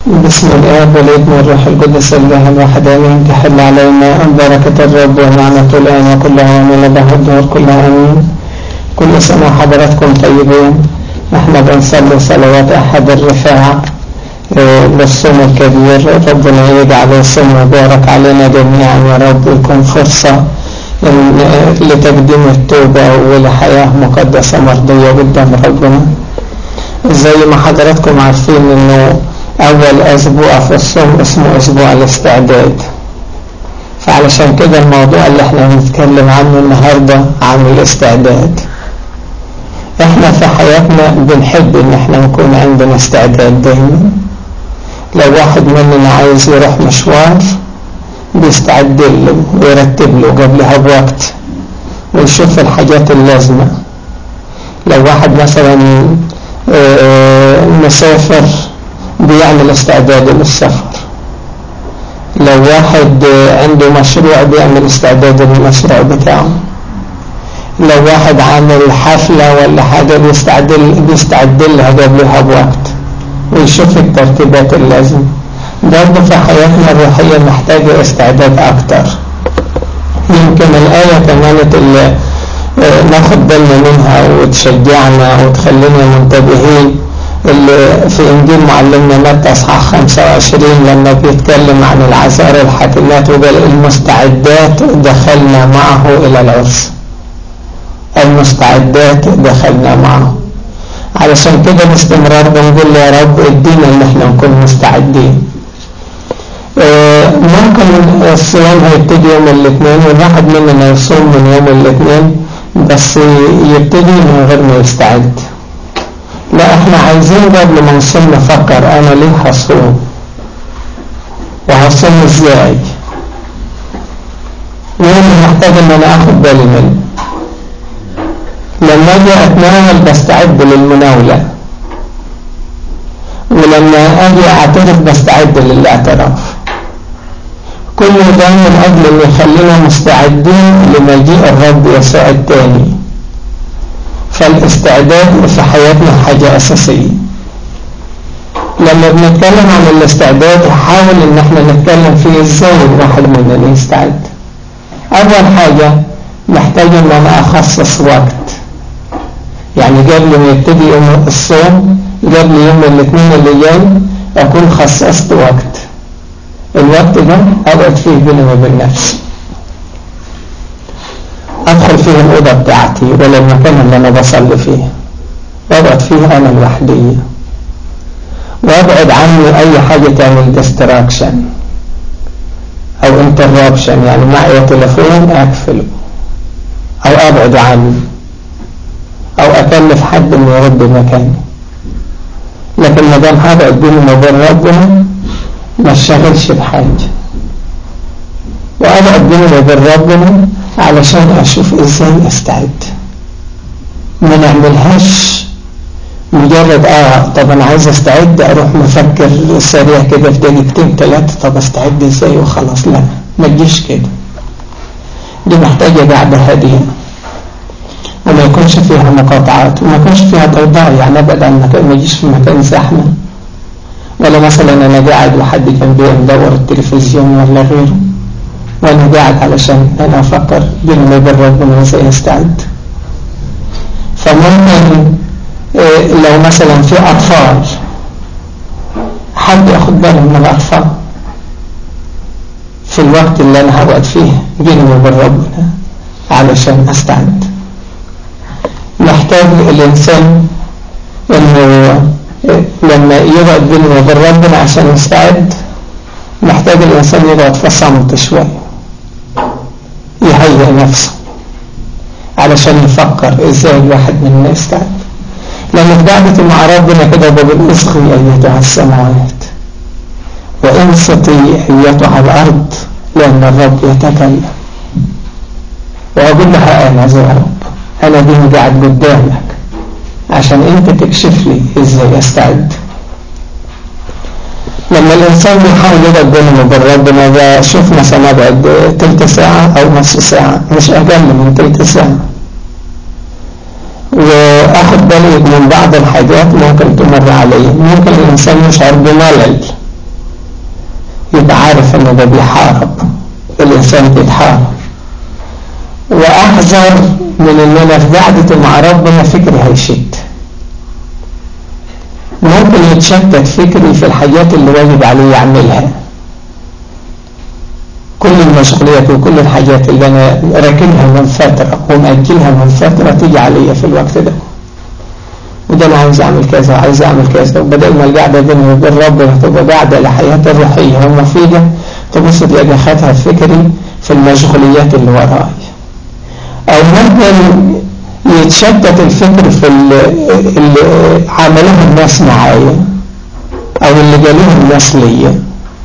بسم الآب والابن والروح القدس الله الواحد آمين تحل علينا بركة الرب ونعمة الآن وكل عام له الدور كلها آمين كل سنة حضراتكم طيبين احنا بنصلي صلوات أحد الرفاع للصوم الكبير ربنا يجعل الصوم مبارك علينا جميعا يا رب يكون فرصة لتقديم التوبة ولحياة مقدسة مرضية قدام ربنا زي ما حضراتكم عارفين انه اول اسبوع في الصوم اسمه اسبوع الاستعداد فعلشان كده الموضوع اللي احنا هنتكلم عنه النهاردة عن الاستعداد احنا في حياتنا بنحب ان احنا نكون عندنا استعداد دايما لو واحد مننا عايز يروح مشوار بيستعد له ويرتب له قبلها بوقت ويشوف الحاجات اللازمة لو واحد مثلا مسافر بيعمل استعداد للسفر لو واحد عنده مشروع بيعمل استعداد للمشروع بتاعه لو واحد عامل حفلة ولا حاجة بيستعد بيستعد لها قبلها بوقت ويشوف الترتيبات اللازمة برضه في حياتنا الروحية محتاجة استعداد أكتر يمكن الآية كانت اللي ناخد بالنا منها وتشجعنا وتخلينا منتبهين اللي في إنجيل معلمنا متى أصحاح 25 لما بيتكلم عن العذارى الحاكمات وقال المستعدات دخلنا معه إلى العرس المستعدات دخلنا معه علشان كده باستمرار بنقول يا رب ادينا ان احنا نكون مستعدين ممكن الصيام هيبتدي يوم الاثنين والواحد مننا يصوم من يوم الاثنين بس يبتدي من غير ما يستعد لا احنا عايزين قبل ما نصوم نفكر انا ليه هصوم وهصوم ازاي مين اللي محتاج ان انا اخد بالي منه لما اجي اتناول بستعد للمناولة ولما اجي اعترف بستعد للاعتراف كل ده من اجل ان يخلينا مستعدين لمجيء الرب يسوع التاني فالاستعداد في حياتنا حاجة اساسية لما بنتكلم عن الاستعداد حاول ان احنا نتكلم فيه ازاي الواحد مننا يستعد اول حاجة محتاج ان انا اخصص وقت يعني قبل ما يبتدي يوم الصوم قبل يوم الاثنين اللي جاي اكون خصصت وقت الوقت ده اقعد فيه بيني وبين نفسي ادخل فيه الاوضه بتاعتي ولا المكان اللي انا بصلي فيه واقعد فيه انا لوحدي وابعد عني اي حاجه تعمل ديستراكشن او انترابشن يعني معي تليفون اقفله او ابعد عنه او اكلف حد انه يرد مكاني لكن ما دام هبعد بيني وبين ربنا ما اشتغلش بحاجه وابعد بيني وبين ربنا علشان اشوف ازاي استعد ما نعملهاش مجرد اه طب انا عايز استعد اروح مفكر سريع كده في دقيقتين ثلاثه طب استعد ازاي وخلاص لا ما تجيش كده دي محتاجه قعده هاديه وما يكونش فيها مقاطعات وما يكونش فيها ضوضاء يعني ابدا ما يجيش في مكان زحمه ولا مثلا انا قاعد وحد جنبي مدور التلفزيون ولا غيره وانا قاعد علشان انا افكر بيني وبين ربنا ازاي استعد فممكن إيه لو مثلا في اطفال حد ياخد باله من الاطفال في الوقت اللي انا هقعد فيه بيني وبين ربنا علشان استعد محتاج الانسان انه لما يقعد بينه وبين ربنا عشان يستعد محتاج الانسان يقعد في صمت شويه يهيئ نفسه علشان يفكر ازاي الواحد مننا يستعد لما في قعدة مع ربنا كده بقول اصغي ايتها السماوات وانصتي ايتها الارض لان الرب يتكلم واقول لها انا يا رب انا دي قاعد قدامك عشان انت تكشف لي ازاي استعد لما الانسان بيحاول يقعد بينه وبين ربنا بشوف مثلا اقعد تلت ساعة او نص ساعة مش اقل من تلت ساعة واخد بالي من بعض الحاجات ممكن تمر علي ممكن الانسان يشعر بملل ان ده بيحارب الانسان بيتحارب واحذر من ان انا في قعدة مع ربنا فكري هيشت ممكن يتشتت فكري في الحاجات اللي واجب عليه يعملها كل المشغوليات وكل الحاجات اللي انا راكنها من فترة ومأجلها من فترة تيجي عليا في الوقت ده وده انا عايز اعمل كذا وعايز اعمل كذا وبدل ما القعده بيني وبين ربنا تبقى قاعده لحياه الروحيه ومفيده تبص تلاقي خدها فكري في المشغوليات اللي وراي او ممكن يتشتت الفكر في اللي عملوه الناس معايا او اللي قالوه الناس ليا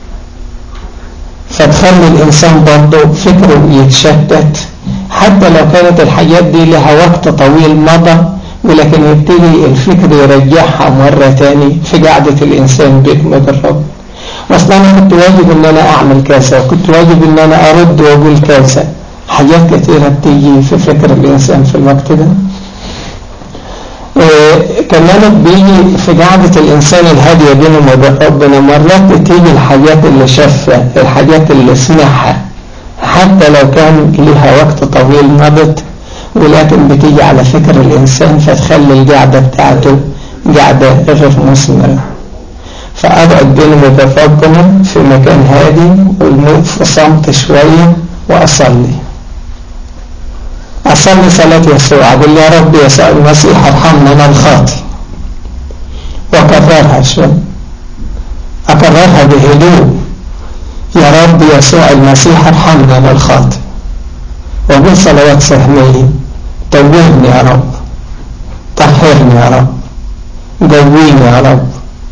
فتخلي الانسان برضه فكره يتشتت حتى لو كانت الحاجات دي لها وقت طويل مضى ولكن يبتدي الفكر يرجعها مرة تاني في قعدة الإنسان بينه الرب أصلا أنا كنت واجب إن أنا أعمل كذا وكنت واجب إن أنا أرد وأقول كذا حاجات كثيرة بتيجي في فكر الإنسان في الوقت ده إيه كمان بيجي في قعدة الإنسان الهادية بينه وبين ربنا مرات بتيجي الحاجات اللي شافها الحاجات اللي سمعها حتى لو كان لها وقت طويل مضت ولكن بتيجي على فكر الإنسان فتخلي القعدة بتاعته قعدة غير مثمرة فأقعد بينه وبين ربنا في مكان هادي في صمت شوية وأصلي أصلي صلاة يسوع أقول يا رب يسوع المسيح ارحمنا أنا الخاطي وأكررها شوي أكررها بهدوء يا رب يسوع المسيح ارحمنا أنا الخاطي وأقول صلوات سهمية توبني يا رب طهرني يا رب قويني يا رب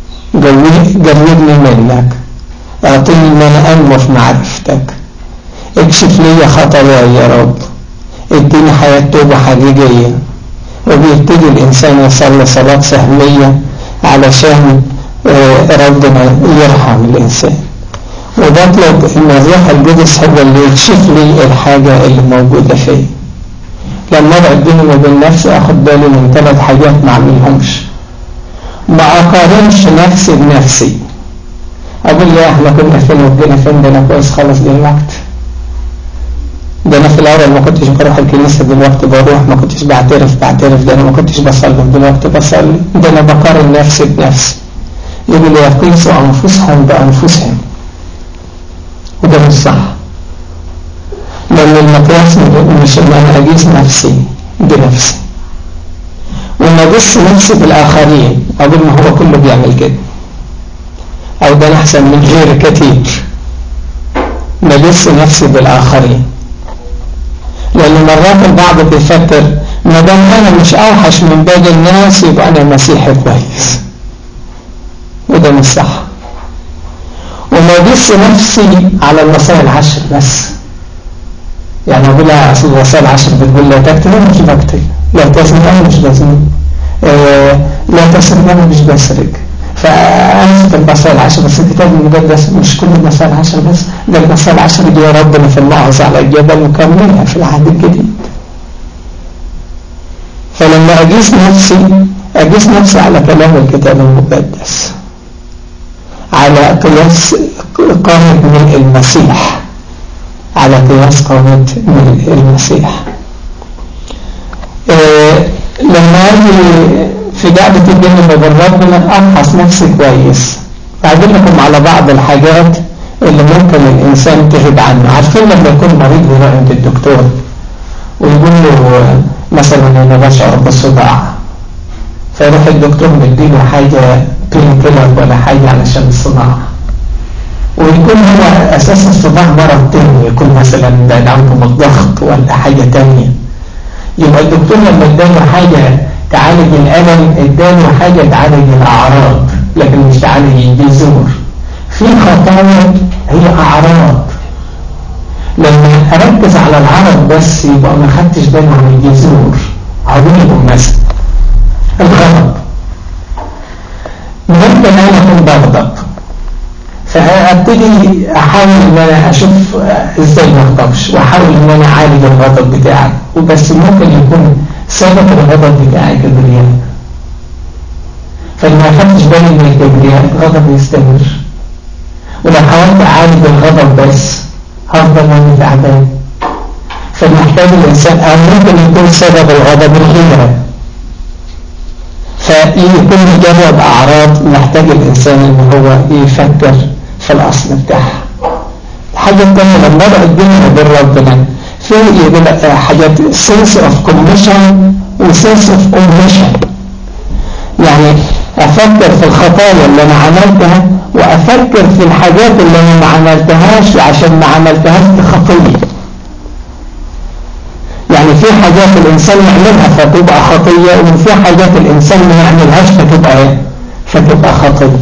قربني منك اعطيني ان انا انمو في معرفتك اكشف لي خطاياي يا رب اديني حياة توبة حقيقية وبيبتدي الانسان يصلي صلاة سهمية علشان ربنا يرحم الانسان وبطلب ان الروح القدس هو اللي يكشف لي الحاجة اللي موجودة فيه لما ابعد بيني وبين نفسي اخد بالي من ثلاث حاجات ما اعملهمش ما اقارنش نفسي بنفسي اقول يا احنا كنا فين وبقينا فين ده انا كويس خالص دلوقتي ده انا في الاول ما كنتش بروح الكنيسه دلوقتي بروح ما كنتش بعترف بعترف ده انا ما كنتش بصلي دلوقتي بصلي ده انا بقارن نفسي بنفسي يقول لي يقيسوا انفسهم بانفسهم وده مش صح لأن المقياس مش إن أنا أقيس نفسي بنفسي وما أقيس نفسي بالآخرين أقول ما هو كله بيعمل كده أو ده أحسن من غير كتير ما أقيس نفسي بالآخرين لأن مرات البعض بيفكر ما دام أنا مش أوحش من باقي الناس يبقى أنا مسيحي كويس وده مش صح وما أقيس نفسي على الوصايا العشر بس يعني أقول لها أصل الوصايا العشر بتقول لا تكتب أنا مش بكتب لا تزني أنا مش بزني آه لا تسرق أنا مش بسرق فأنت الوصايا العشر بس الكتاب المقدس مش كل الوصايا العشر بس ده الوصايا العشر دي ربنا في المعظ على الجبل وكملها في العهد الجديد فلما أقيس نفسي أقيس نفسي على كلام الكتاب المقدس على قياس قامة من المسيح على قياس قامة من المسيح إيه لما أجي في قعدة الدين وبين ربنا أفحص نفسي كويس أقول لكم على بعض الحاجات اللي ممكن الإنسان تغيب عنه عارفين لما يكون مريض يروح عند الدكتور ويقول له مثلا أنا بشعر بالصداع فيروح الدكتور مديله حاجة بين كيلر ولا حاجة علشان الصداع ويكون هو أساس الصداع مرض تاني يكون مثلا بعد عنكم الضغط ولا حاجة تانية يبقى الدكتور لما اداله حاجة تعالج الألم اداله حاجة تعالج الأعراض لكن مش تعالج الجذور في خطايا هي أعراض لما أركز على العرض بس يبقى ما خدتش بالي عن الجذور عظيم مثلا الغضب ممكن أنا أكون بغضب فأبتدي أحاول إن أنا أشوف إزاي ما أغضبش وأحاول إن أنا أعالج الغضب بتاعي وبس ممكن يكون سبب الغضب بتاعي كبرياء فلما أخدتش بالي من الكبرياء الغضب يستمر ولو حاولت أعالج الغضب بس هفضل أنا تعبان فمحتاج الإنسان أو ممكن يكون سبب الغضب الغيرة فيكون يجرب أعراض محتاج الإنسان إن هو يفكر في الأصل بتاعها الحاجة الثانية لما بدأ الدنيا بين ربنا في يقول حاجات sense of commission و sense of omission يعني أفكر في الخطايا اللي أنا عملتها وأفكر في الحاجات اللي أنا ما عملتهاش عشان ما عملتهاش بخطية يعني في حاجات الإنسان يعملها فتبقى خطية وفي حاجات الإنسان ما يعملهاش فتبقى إيه؟ فتبقى خطية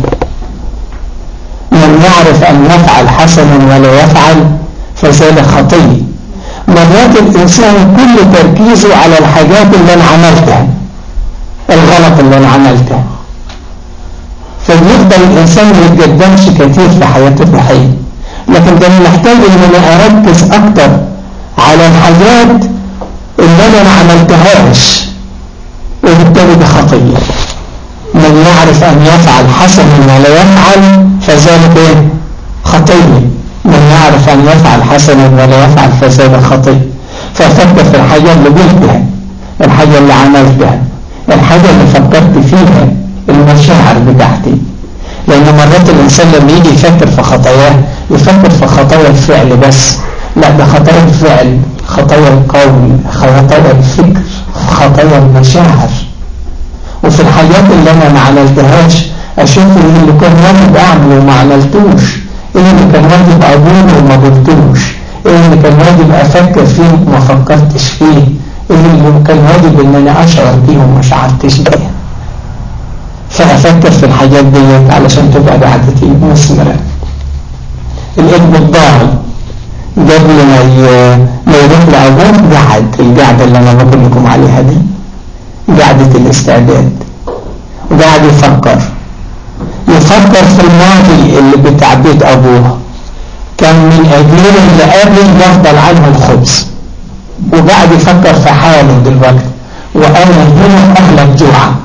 من يعرف أن يفعل حسنا ولا يفعل فذلك خطية مرات الإنسان كل تركيزه على الحاجات اللي أنا عملتها الغلط اللي أنا عملته فبيفضل الإنسان ما يتقدمش كتير في حياته الروحية لكن ده محتاج إن أنا أركز أكتر على الحاجات اللي أنا ما عملتهاش وبالتالي دي خطية من يعرف أن يفعل حسنا ولا يفعل فذلك إيه؟ خطية من يعرف أن يفعل حسنا ولا يفعل فذلك خطية فأفكر في الحاجة اللي قلتها الحاجة اللي عملتها الحاجة اللي فكرت فيها المشاعر بتاعتي لأن مرات الإنسان لما يجي يفكر في خطاياه يفكر في خطايا الفعل بس لا ده خطايا الفعل خطايا القول خطايا الفكر خطايا المشاعر وفي الحاجات اللي أنا ما عملتهاش أشوف إيه اللي كان واجب أعمله وما عملتوش إيه اللي كان واجب أقوله وما قلتوش إيه اللي كان واجب أفكر فيه وما فكرتش فيه إيه اللي كان واجب إن أنا أشعر بيه وما شعرتش بيه فأفكر في الحاجات ديت علشان تبقى قعدتي مثمرة الابن الضال قبل ما ما يروح لأبوه قعد القعدة اللي أنا بقول لكم عليها دي قعدة الاستعداد وقعد يفكر يفكر في الماضي اللي بتاع بيت أبوه كان من أجيال اللي قبل يفضل عنه الخبز وقعد يفكر في حاله دلوقتي وأنا هنا أهلك جوعا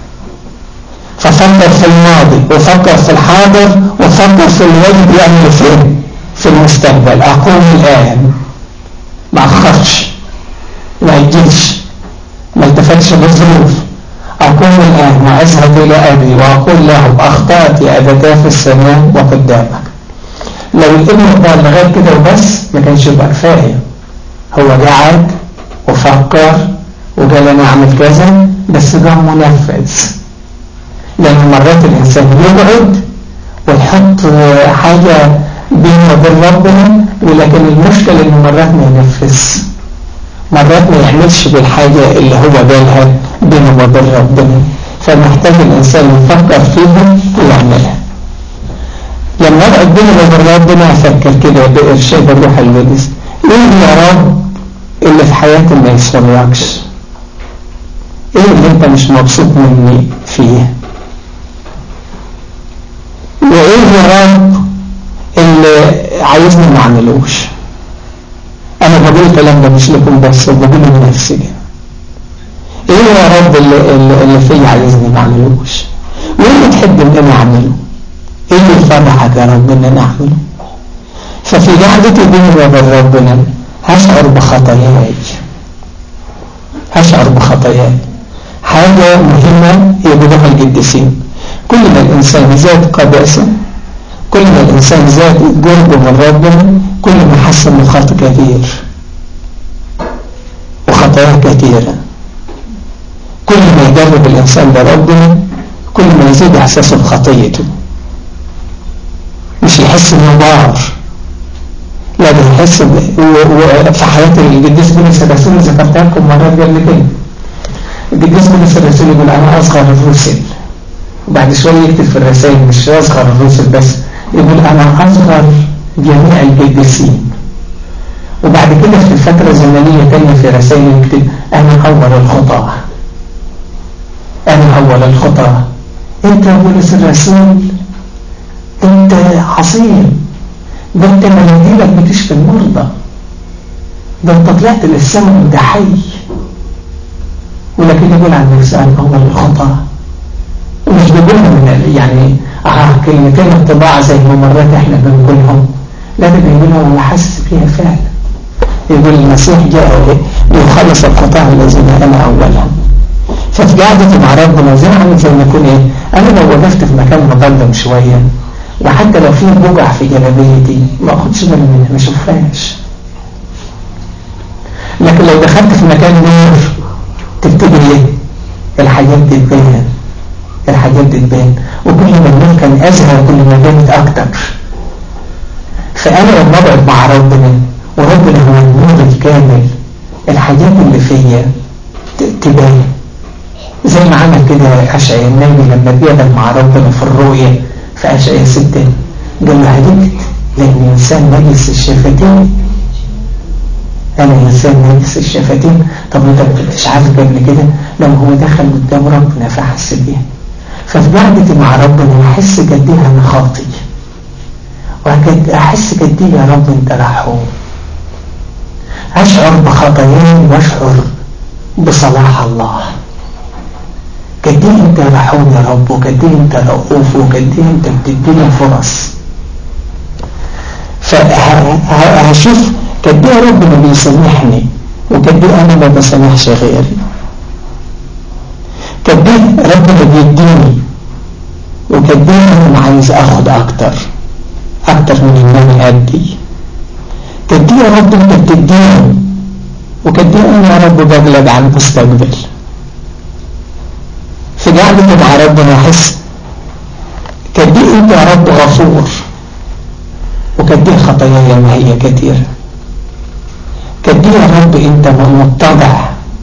ففكر في الماضي وفكر في الحاضر وفكر في الواجب يعمل فين في المستقبل أقوم الآن ما أخرش ما يجيش ما التفتش للظروف أقوم الآن وأذهب إلى أبي وأقول له أخطأت يا أبتاه في السماء وقدامك لو الابن قال لغاية كده وبس ما كانش يبقى كفاية هو قعد وفكر وقال أنا أعمل كذا بس ده منفذ لأن مرات الإنسان يقعد ويحط حاجة بينه وبين ربنا ولكن المشكلة إنه مرات ما ينفذ مرات ما يعملش بالحاجة اللي هو بالها بينه وبين ربنا فمحتاج الإنسان يفكر فيها ويعملها لما أقعد بينه وبين ربنا أفكر كده بإرشاد الروح القدس إيه يا رب اللي في حياتي ما يسرعكش إيه اللي أنت مش مبسوط مني فيه وإيه يا رب اللي عايزني ما اعملوش أنا بقول الكلام ده مش لكم بس بقول لنفسي إيه يا رب اللي, اللي, اللي فيا عايزني ما اعملوش وإيه اللي تحب إن أنا أعمله إيه اللي يفرحك يا رب إن أنا أعمله ففي قعدتي بيني وبين ربنا هشعر بخطاياي هشعر بخطاياي حاجة مهمة يقولها القديسين كل ما الإنسان زاد قداسة كل ما الإنسان زاد قربه من ربنا كل ما حس من خطأ كثير وخطاياه كثيرة كل ما يقرب الإنسان لربنا كل ما يزيد إحساسه بخطيته مش يحس إنه بار لا ده يحس في حياة القديس بولس الرسول ذكرتها لكم مرات قبل كده القديس بولس الرسول يقول أنا أصغر الرسل وبعد شوية يكتب في الرسائل مش أصغر الرسل بس يقول أنا أصغر جميع القديسين وبعد كده في فترة زمنية تانية في رسائل يكتب أنا أول الخطاة أنا أول الخطاة أنت يا بولس الرسول أنت عظيم ده أنت مناديلك بتشفي المرضى ده أنت طلعت للسماء وده حي ولكن يقول عن نفسه أنا أول الخطاة ومش بيقولها من يعني اه كلمتين الطباع زي ما مرات احنا بنقولهم لا ده بيقولها ولا حاسس بيها فعلا يقول المسيح جاء ليخلص القطاع الذين انا اولهم ففي قعدتي مع ربنا زي عامل زي ما يكون ايه انا لو وقفت في مكان مظلم شويه وحتى لو في بقع في جلابيتي ما اخدش بالي منها ما اشوفهاش لكن لو دخلت في مكان نور تفتكر ايه الحاجات دي تبان الحاجات دي تبان وكل ما النور كان ازهر كل ما بانت اكتر فانا لما اقعد مع ربنا وربنا هو النور الكامل الحاجات اللي فيا تبان زي ما عمل كده أشعياء النبي لما بيقعد مع ربنا في الرؤية في أشعياء ستة قال له هديت لأن إنسان نجس الشفتين أنا إنسان نجس الشفتين طب أنت ما كنتش عارف قبل كده لما هو دخل قدام ربنا فحس بيها ففي قعدتي مع ربنا أحس قد إيه أنا خاطي وقد أحس قد إيه يا رب أنت رحوم أشعر بخطاياي وأشعر بصلاح الله قد ايه انت رحوم يا رب وقد ايه انت رؤوف وقد ايه انت بتدينا فرص فهشوف قد ايه ربنا بيسامحني وقد ايه انا ما بسامحش غيري قد ايه ربنا بيديني وقد ايه انا عايز اخد اكتر اكتر من ان انا ادي قد ايه يا رب انت بتديني وقد ايه انا يا رب بقلب على المستقبل في قعدتي مع ربنا احس قد ايه انت يا رب غفور وقد ايه خطاياي ما هي كثيره قد ايه يا رب انت متضع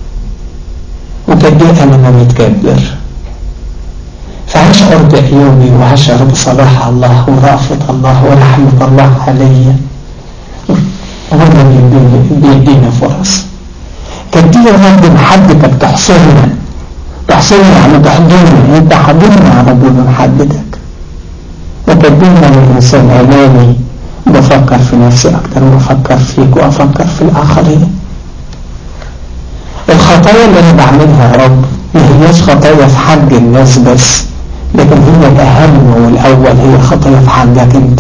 وقد ايه انا ما متكبر فاشعر بعيوبي واشعر بصلاح الله ورأفة الله ورحمة الله علي ربنا بيدينا فرص قد ايه يا رب محبتك تحصرنا تحصلنا على تحضيرنا انت حضرنا يا رب بمحبتك وقدمنا للإنسان أمامي بفكر في نفسي أكتر وأفكر فيك وأفكر في الآخرين الخطايا اللي أنا بعملها يا رب ما هياش خطايا في حق الناس بس لكن هي الأهم والأول هي خطايا في حقك أنت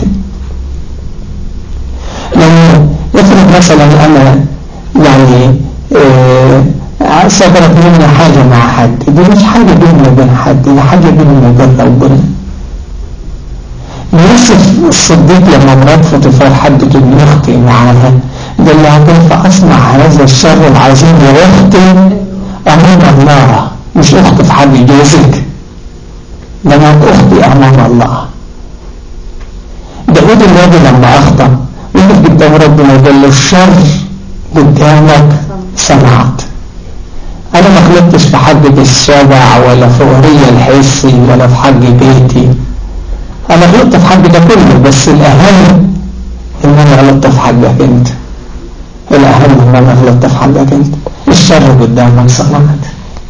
لما افرض مثلا أنا يعني آه صدرت مني حاجة مع حد دي مش حاجة بيني وبين حد دي حاجة بيني وبين ربنا يوسف الصديق لما مرات فطفال حدت ان يخطئ معاها ده اللي كيف اصنع هذا الشر العظيم لاختي امام الله مش اخت في حد جوزك ده انا اختي امام الله داود النبي لما اخطا وقف قدام ربنا وقال له الشر قدامك صنعت انا ما غلطتش في حق بالسبع ولا في ورية الحسي ولا في حق بيتي انا غلطت في حق ده كله بس الاهم ان انا غلطت في حقك انت الاهم ان انا غلطت في حقك انت الشر قدامك صنعت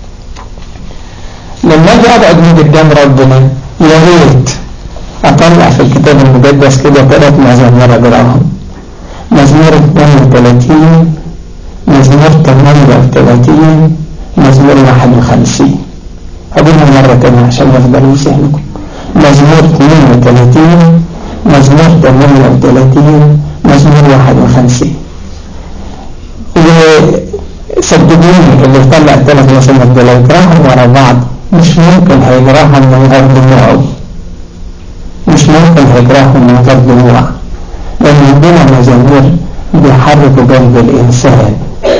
لما اجي اقعد من قدام ربنا يا ريت اطلع في الكتاب المقدس كده ثلاث مزامير اقراهم مزمور 32 مزمور 38 مزمور 51 هقولها مرة تانية عشان يفضلوا في ذهنكم مزمور 32 مزمور 38 مزمور 51 وصدقوني اللي طلع الثلاث مزامير دول يقراهم ورا بعض مش ممكن هيقراهم من غير دموع مش ممكن هيقراهم من غير دموع لأن عندنا مزامير بيحركوا قلب الإنسان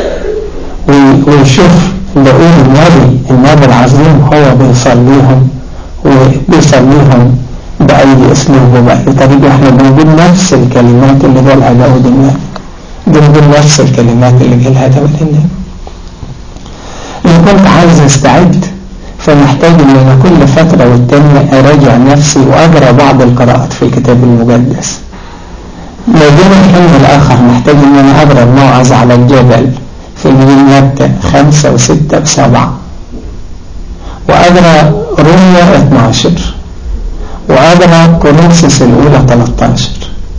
ويشوف بقول النبي النبي العظيم هو بيصليهم وبيصليهم بأي أسلوب وبأي طريقة احنا بنقول نفس الكلمات اللي قالها داود النبي بنقول نفس الكلمات اللي قالها داود النبي لو كنت عايز استعد فمحتاج ان انا كل فترة والتانية اراجع نفسي واقرا بعض القراءات في الكتاب المقدس لو جينا الحين الاخر محتاج ان انا اقرا الموعظ على الجبل في انجيل متى خمسة وستة وسبعة وأقرأ روميا 12 وأقرأ كورنثوس الأولى 13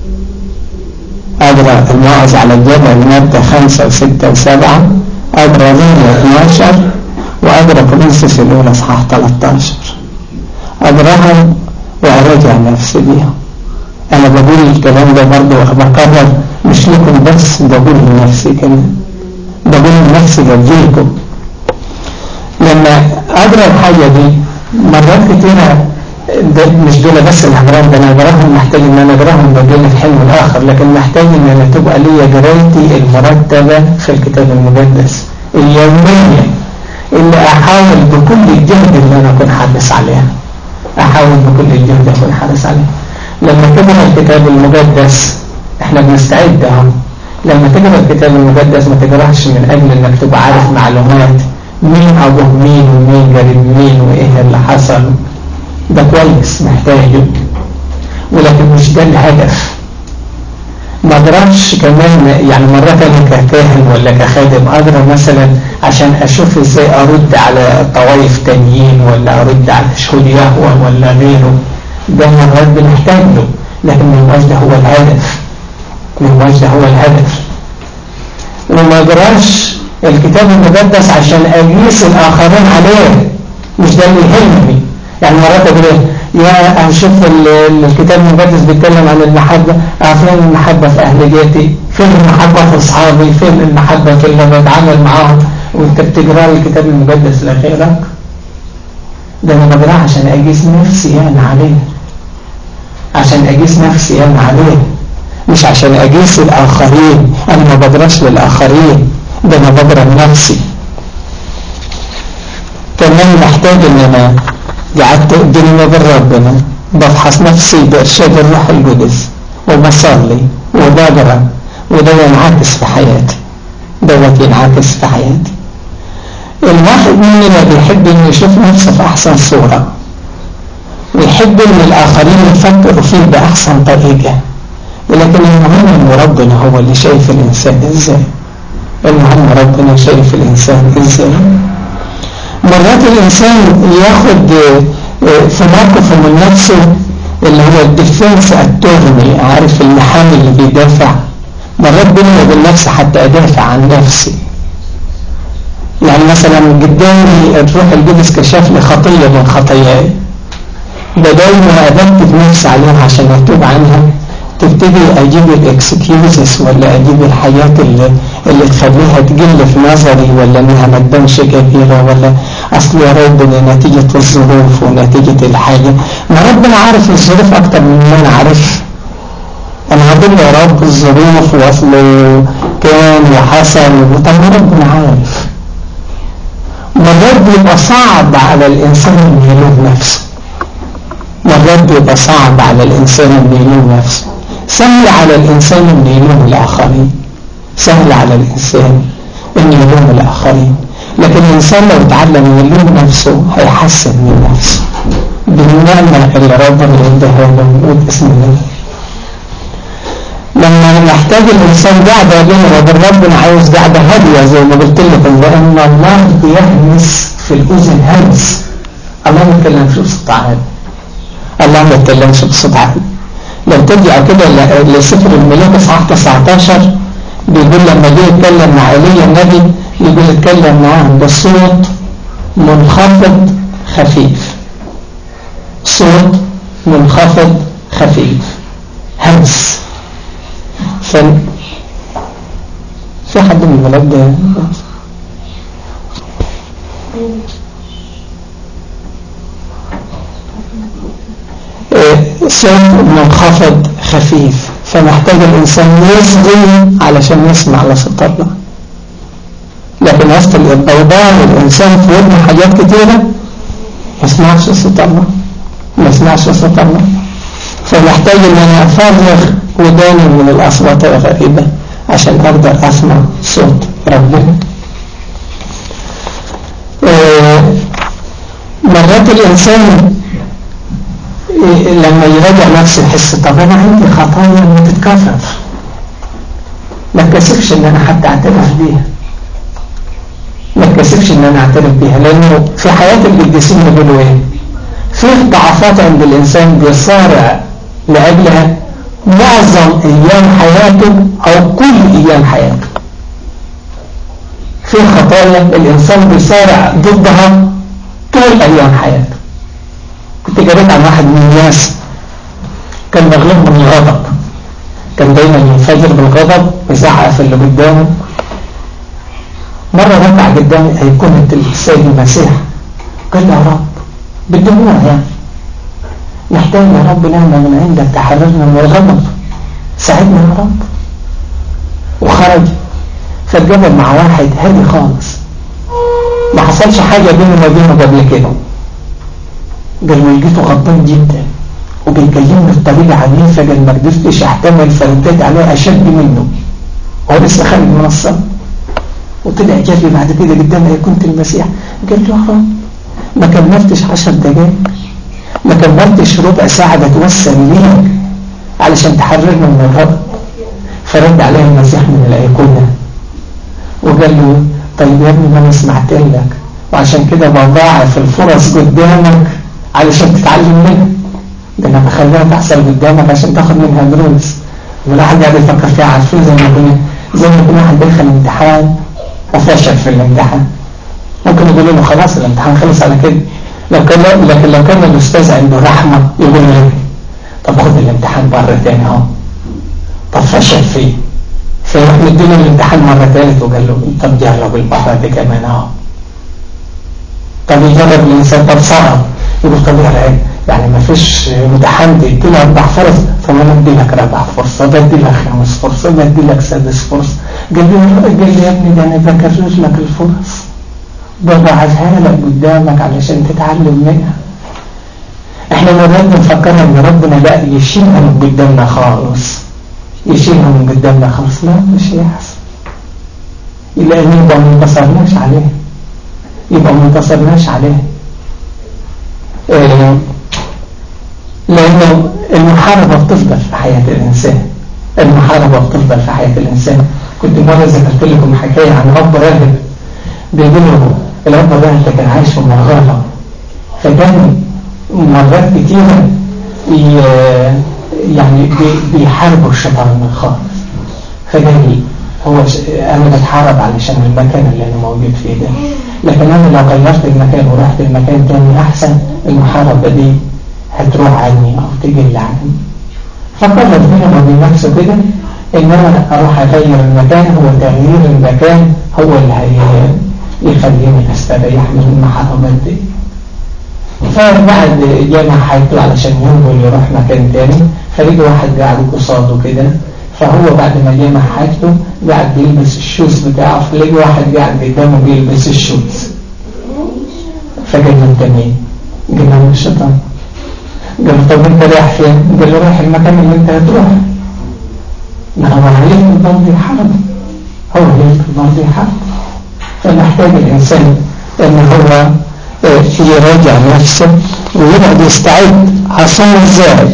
أقرأ الموعظ على الجبل متى خمسة وستة وسبعة أقرأ روميا 12 وأقرأ كورنثوس الأولى إصحاح 13 أقرأهم وأراجع نفسي بيها أنا بقول الكلام ده برضه بكرر مش لكم بس بقول لنفسي كمان بقول لنفسي قبليكم لما أقرأ الحاجة دي مرات كتيرة ده مش دول بس اللي هقراهم ده انا اقراهم محتاج ان انا اقراهم بدون الحلم الاخر لكن محتاج ان انا تبقى ليا قرايتي المرتبه في الكتاب المقدس اليوميه اللي احاول بكل الجهد اللي انا اكون حارس عليها احاول بكل الجهد اكون حارس عليها لما تقرا الكتاب المقدس احنا بنستعد اهو لما تقرا الكتاب المقدس ما تقراش من اجل انك تبقى عارف معلومات مين ابوه مين ومين قريب مين وايه اللي حصل ده كويس محتاجه ولكن مش ده الهدف ما اقراش كمان يعني مرات انا ككاهن ولا كخادم اقرا مثلا عشان اشوف ازاي ارد على طوائف تانيين ولا ارد على شهود يهوى ولا غيره ده مرات بنحتاج له لكن ما ده هو الهدف ما ده هو الهدف وما اقراش الكتاب المقدس عشان اقيس الاخرين عليه مش ده اللي يهمني يعني مرات اقول يا اشوف الكتاب المقدس بيتكلم عن المحبه فين المحبه في اهل بيتي فين المحبه في اصحابي فين المحبه في اللي بتعامل معاهم وانت بتقرا الكتاب المقدس لغيرك ده انا بقراه عشان اقيس نفسي انا عليه عشان اقيس نفسي انا عليه مش عشان اقيس الاخرين انا ما بقراش للاخرين ده انا بقرا لنفسي كمان محتاج ان انا قعدت قدامي نظر ربنا بفحص نفسي بإرشاد الروح القدس وبصلي وبقرا وده ينعكس في حياتي دوت ينعكس في حياتي الواحد مننا بيحب انه يشوف نفسه في احسن صورة ويحب ان الاخرين يفكروا فيه باحسن طريقة ولكن المهم ان ربنا هو اللي شايف الانسان ازاي المهم ربنا شايف الانسان ازاي مرات الإنسان ياخد في موقفه من نفسه اللي هو الديفنس التورني عارف المحامي اللي بيدافع مرات بيني وبين نفسي حتى أدافع عن نفسي يعني مثلا قدامي الروح القدس كشف لي خطية من خطاياي بدل ما أبكت نفسي عليها عشان أتوب عنها تبتدي أجيب الإكسكيوزز ولا أجيب الحاجات اللي, اللي تخليها تقل في نظري ولا إنها ما تبانش كبيرة ولا أصل يا ربنا نتيجة الظروف ونتيجة الحاجة ما ربنا عارف الظروف أكتر من ما أنا عارف أنا هقول يا رب الظروف وأصله كان وحصل طب ما ربنا عارف مرات بيبقى صعب على الإنسان إنه يلوم نفسه مرات بيبقى صعب على الإنسان إنه يلوم نفسه سهل على الإنسان إنه يلوم الآخرين سهل على الإنسان إنه يلوم الآخرين لكن الإنسان لو اتعلم يلوم نفسه هيحسن من نفسه بالنعمة اللي ربنا اداها له باسم الله لما نحتاج الإنسان قاعدة بينه وبين ربنا عاوز قاعدة هادية زي ما قلت لكم لأن الله بيهمس في الأذن همس الله ما يتكلمش بصوت عالي الله ما يتكلمش بصوت عالي لو ترجع كده لسفر الملوك اصحاح 19 بيقول لما جه يتكلم مع ايليا النبي يقول يتكلم معاه بصوت منخفض خفيف صوت منخفض خفيف همس ف في حد من الولاد ده صوت منخفض خفيف فمحتاج الإنسان يصغي علشان يسمع لصوت الله لكن وسط الضوضاء والإنسان في ودنه حاجات كتيرة ما يسمعش صوت الله ما يسمعش صوت الله فمحتاج ان انا افرغ وداني من الاصوات الغريبة عشان اقدر اسمع صوت ربنا مرات الانسان لما يراجع نفسه يحس طب انا عندي خطايا ما تتكرر ما اتكسفش ان انا حتى اعترف بيها ما اتكسفش ان انا اعترف بيها لانه في حياة القديسين بيقولوا ايه في ضعفات عند الانسان بيصارع لاجلها معظم ايام حياته او كل ايام حياته في خطايا الانسان بيصارع ضدها طول ايام حياته كنت قريت عن واحد من الناس كان مغلوب من الغضب كان دايما ينفجر بالغضب ويزعق في اللي قدامه مرة ركع قدام هيكون السيد المسيح قال له يا رب بالدموع يعني نحتاج يا رب نعمة من عندك تحررنا من الغضب ساعدنا يا رب وخرج فاتقابل مع واحد هادي خالص ما حصلش حاجة بينه وبينه قبل كده قال له لقيته غضبان جدا وبيكلمني بطريقة عنيفة قال ما قدرتش احتمل فرديت عليه اشد منه هو لسه خارج من الصلاة وطلع جري بعد كده قدام كنت المسيح قال له يا رب ما كملتش عشر دقايق ما كملتش ربع ساعة بتوسل ليك علشان تحررنا من الغضب فرد عليه المسيح من الأيقونة وقال له طيب يا ابني ما انا سمعت لك وعشان كده بضاعف الفرص قدامك علشان تتعلم منها ده انا بخليها تحصل قدامك عشان تاخد منها دروس والواحد قاعد يفكر فيها عارفين زي ما كنا زي ما يكون واحد دخل امتحان وفشل في الامتحان ممكن يقول له خلاص الامتحان خلص على كده لو كان لكن لو كان الاستاذ عنده رحمه يقول له طب خد الامتحان مره ثانيه اهو طب فشل فيه فيروح مديله الامتحان مرة ثالث وقال له طب جرب المرة دي كمان اهو طب يجرب الإنسان طب صعب يقول طب يا يعني ما فيش امتحان بيدي له أربع فرص فما ادي لك رابع فرصة بدي لك خامس فرصة بدي لك سادس فرصة قال لي قال لي يا ابني ده أنا بكرر لك الفرص ببعتها لك قدامك علشان تتعلم منها احنا مرات بنفكرها ان ربنا لا يشيلها من قدامنا خالص يشيلها من قدامنا خلاص لا مش هيحصل إلا أن يبقى ما انتصرناش عليه يبقى ما انتصرناش عليه إيه لأنه المحاربة بتفضل في حياة الإنسان المحاربة بتفضل في حياة الإنسان كنت مرة ذكرت لكم حكاية عن أب راهب بيقول له الأب الراهب ده كان عايش في مرغلة فكان مرات كتيرة يعني بيحاربوا الشيطان من خالص فجاني هو انا بتحارب علشان المكان اللي انا موجود فيه ده لكن انا لو غيرت المكان ورحت المكان تاني احسن المحاربة دي هتروح عني او تقل عني فقرر بينه وبين نفسه كده ان انا اروح اغير المكان هو تغيير المكان هو اللي هي يخليني استريح من المحاربات دي فبعد جامع حياته علشان ينقل يروح مكان تاني فلقي واحد قاعد قصاده كده فهو بعد ما جامع حاجته قاعد بيلبس الشوز بتاعه فلقي واحد قاعد قدامه بيلبس الشوز فقال له انت مين؟ قال له الشيطان قال له طب انت رايح فين؟ قال له رايح المكان اللي انت هتروح ما هو عليك برضه يحارب هو عليك برضه يحارب فنحتاج الانسان ان هو يراجع نفسه ويقعد يستعد هصوم ازاي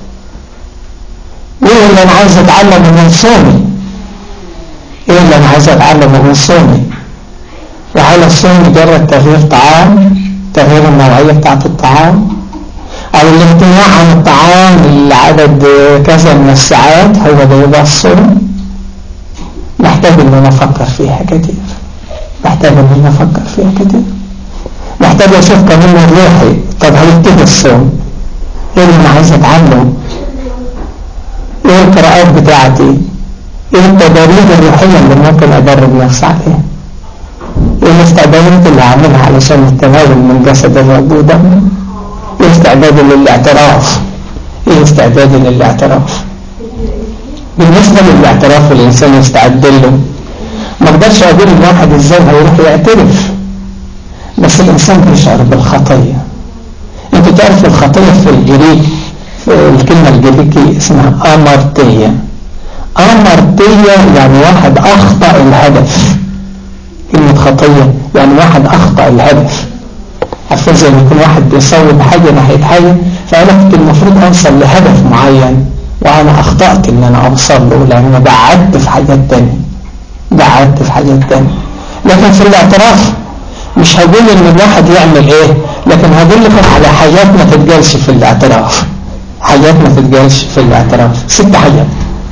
ايه اللي انا عايز اتعلمه من صومي ايه اللي انا عايز اتعلمه من صومي وهل الصوم مجرد تغيير طعام تغيير النوعية بتاعت الطعام او الامتناع عن الطعام لعدد كذا من الساعات هو ده يبقى الصوم محتاج ان انا افكر فيها كتير محتاج ان انا افكر فيها كتير محتاج اشوف قانون الروحي طب هل كده الصوم ايه اللي انا عايز اتعلم ايه القراءات بتاعتي ايه التدريب الروحية اللي ممكن ادرب نفسي عليها ايه الاستعدادات اللي هعملها علشان التناول من جسد الرب ودمه ايه استعدادي للاعتراف ايه استعدادي للاعتراف بالنسبة للاعتراف والإنسان يستعد له ما اقدرش اقول الواحد ازاي هيروح يعترف بس الإنسان بيشعر بالخطية انت تعرف الخطية في الجريك في الكلمة الجريكي اسمها أمرتية أمرتية يعني واحد أخطأ الهدف كلمة خطية يعني واحد أخطأ الهدف عارفين زي ما يكون واحد بيصوب حاجة ناحية حاجة فأنا كنت المفروض أوصل لهدف معين وأنا أخطأت إن أنا أوصل له لأن أنا بعدت في حاجات تانية بعدت في حاجات تانية لكن في الاعتراف مش هقول ان الواحد يعمل ايه لكن هقول لكم على حاجات ما تتقالش في الاعتراف حاجات ما تتقالش في الاعتراف ست حاجات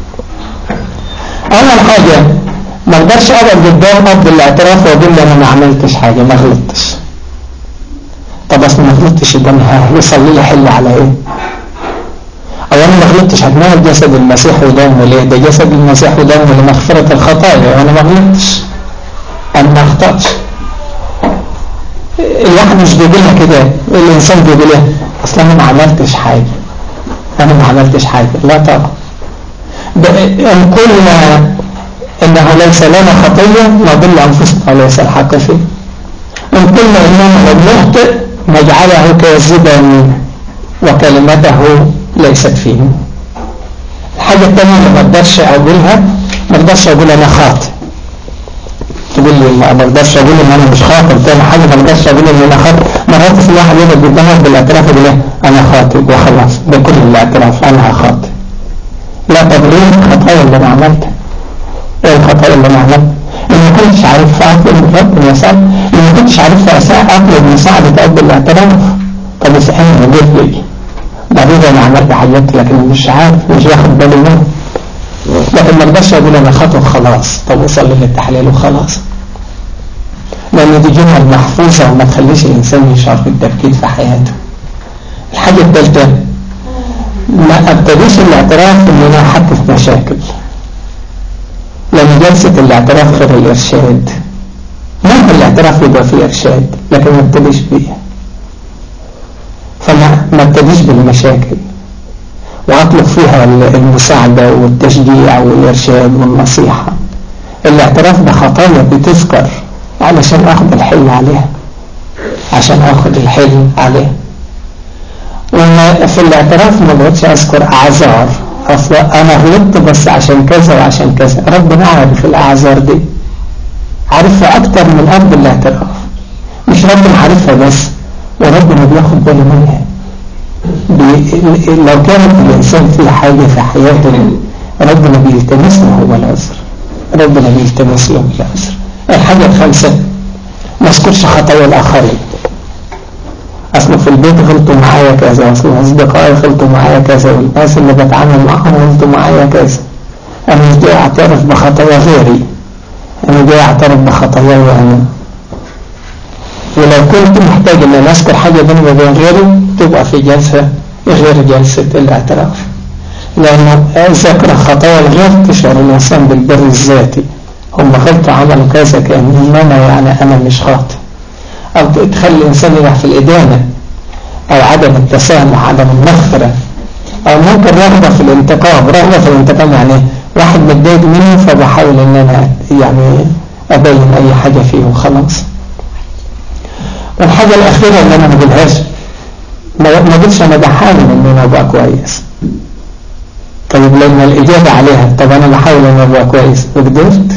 اول حاجة ما اقدرش اقعد قدام اب الاعتراف واقول له انا ما عملتش حاجة ما غلطتش طب بس ما غلطتش يبقى هيصلي لي حل على ايه او انا ما غلطتش هتناول جسد المسيح ودمه ليه ده جسد المسيح ودمه لمغفرة الخطايا وانا ما غلطتش انا ما اخطأتش الواحد مش بيقولها كده الانسان بيقولها اصلا انا ما عملتش حاجة انا ما عملتش حاجة لا طبعا ان قلنا انه ليس لنا خطية نضل انفسنا وليس الحق فيه ان قلنا اننا لم نخطئ نجعله كاذبا وكلمته ليست فيه الحاجة الثانية اللي ما اقدرش اقولها ما اقدرش اقول انا خاطئ تقول لي ما اقدرش اقول ان انا مش خاطئ تاني حاجة ما اقدرش اقول ان انا خاطئ مرات في واحد يقعد قدامك بالاعتراف يقول انا خاطئ وخلاص بكل الاعتراف انا خاطئ لا طب ليه الخطايا اللي انا عملتها ايه الخطايا اللي انا عملتها ان ما كنتش عارف اطلب ربنا يساعد ان ما كنتش عارف اطلب مساعدة قبل الاعتراف طب اسألني قلت لي بعدين انا عملت حاجات لكن مش عارف مش واخد بالي منها لكن ما اقدرش اقول انا خطوة خلاص طب اصلي للتحليل وخلاص لان دي جمل محفوظة وما تخليش الانسان يشعر بالتفكير في حياته الحاجة الثالثة ما ابتديش الاعتراف ان انا حتى في مشاكل لان جلسة الاعتراف غير الارشاد ممكن الاعتراف يبقى فيه ارشاد لكن ما ابتديش بيه فما ما ابتديش بالمشاكل واطلب فيها المساعدة والتشجيع والارشاد والنصيحة الاعتراف بخطايا بتذكر علشان اخذ الحل عليها عشان اخذ الحل عليها وما في الاعتراف ما بقتش اذكر اعذار اصلا انا غلطت بس عشان كذا وعشان كذا ربنا عارف الاعذار دي عارفها اكتر من قبل الاعتراف مش ربنا عارفها بس وربنا بياخد باله منها بي... لو كانت الانسان في حاجة في حياته ربنا بيلتمس له هو العذر ربنا بيلتمس له العذر الحاجة الخامسة ما اذكرش خطايا الاخرين اصل في البيت غلطوا معايا كذا اصل اصدقائي غلطوا معايا كذا والناس اللي بتعامل معاهم غلطوا معايا كذا انا مش جاي اعترف بخطايا غيري انا جاي اعترف بخطاياي انا ولو كنت محتاج ان انا اذكر حاجه بيني وبين غيري تبقى في جلسه غير جلسه الاعتراف لان ذكر خطايا الغير تشعر الانسان بالبر الذاتي هم غلطوا عملوا كذا كان انا يعني انا مش خاطئ أو تخلي الإنسان يقع في الإدانة أو عدم التسامح عدم المغفرة أو ممكن رغبة في الانتقام رغبة في الانتقام يعني واحد متضايق مني فبحاول إن أنا يعني أبين أي حاجة فيه وخلاص والحاجة الأخيرة اللي أنا ما بقولهاش ما قلتش أنا بحاول إن أنا أبقى كويس طيب لما الإجابة عليها طب أنا بحاول إن أبقى كويس وقدرت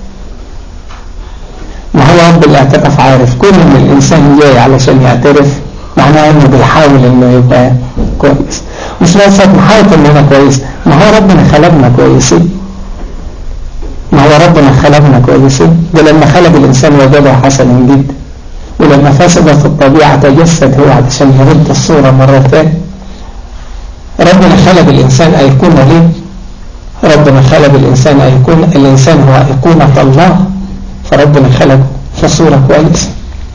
ما هو رب الاعتراف عارف كل ما الإنسان جاي علشان يعترف معناه إنه بيحاول إنه يبقى كويس مش بس محاولة إن أنا كويس ما هو ربنا خلقنا كويسين ما هو ربنا خلقنا كويسين ده لما خلق الإنسان وجده حسنا جدا ولما فسدت الطبيعة تجسد هو علشان يرد الصورة مرة ثانية ربنا خلق الإنسان أيقونة ليه ربنا خلق الإنسان أيقونة الإنسان هو أيقونة الله فربنا خلقه في صورة كويسة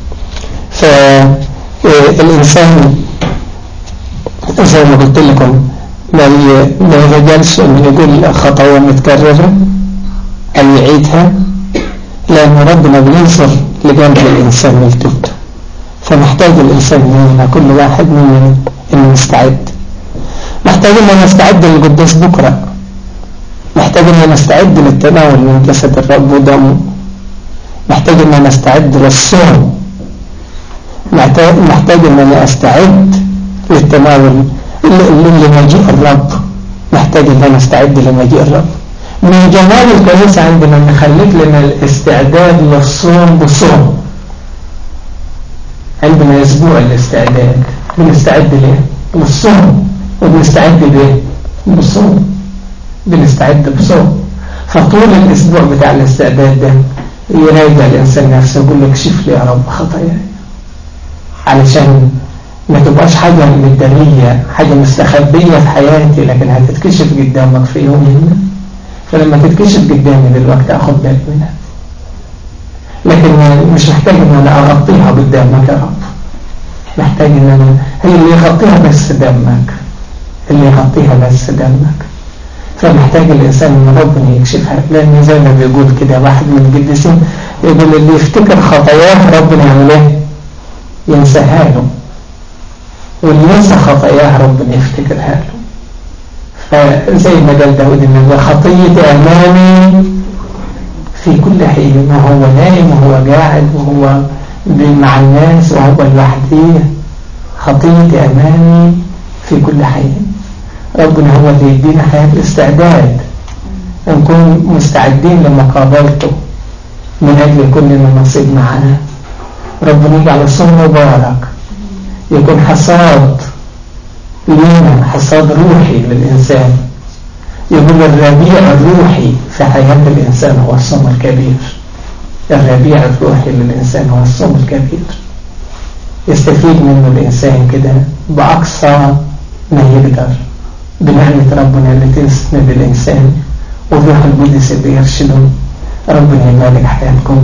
فالإنسان زي ما قلت لكم ما يرجلش أن يقول خطوة متكررة أو يعيدها لأن ربنا بينصر لجانب الإنسان والتوبة فمحتاج الإنسان مننا كل واحد مننا أنه نستعد محتاج أن نستعد للقداس بكرة محتاج أن نستعد للتناول من جسد الرب ودمه محتاج أن أنا أستعد للصوم محتاج, محتاج أن أنا أستعد للتناول لمجيء الرب محتاج أن أنا أستعد لمجيء الرب من جمال الكنيسة عندنا أن خليك لنا الاستعداد للصوم بصوم عندنا أسبوع الاستعداد بنستعد ليه؟ للصوم وبنستعد بيه؟ بالصوم بنستعد بصوم فطول الأسبوع بتاع الاستعداد ده يراجع الإنسان نفسه يقول لك شوف لي يا رب خطاياي علشان ما تبقاش حاجة مدنية حاجة مستخبية في حياتي لكن هتتكشف قدامك في يوم ما فلما تتكشف قدامي دلوقتي أخد بالي منها لكن مش محتاج ان انا اغطيها قدامك يا رب محتاج ان انا هي اللي يغطيها بس دمك اللي يغطيها بس دمك فمحتاج الإنسان ان ربنا يكشفها لأن زي ما بيقول كده واحد من القديسين يقول اللي يفتكر خطاياه ربنا يعمل ايه ينساها له واللي ينسى خطاياه ربنا يفتكرها له فزي ما قال داود ان خطيتي امامي في كل حين وهو نايم وهو قاعد وهو مع الناس وهو لوحده خطيتي امامي في كل حين ربنا هو اللي يدينا حياة الاستعداد نكون مستعدين لمقابلته من أجل كل نصيب معنا ربنا يجعل الصوم مبارك يكون حصاد لينا حصاد روحي للإنسان يقول الربيع الروحي في حياة الإنسان هو الصوم الكبير الربيع الروحي للإنسان هو الصوم الكبير يستفيد منه الإنسان كده بأقصى ما يقدر بنعمة ربنا اللي تسند الإنسان والروح القدس اللي يرشده ربنا يبارك حياتكم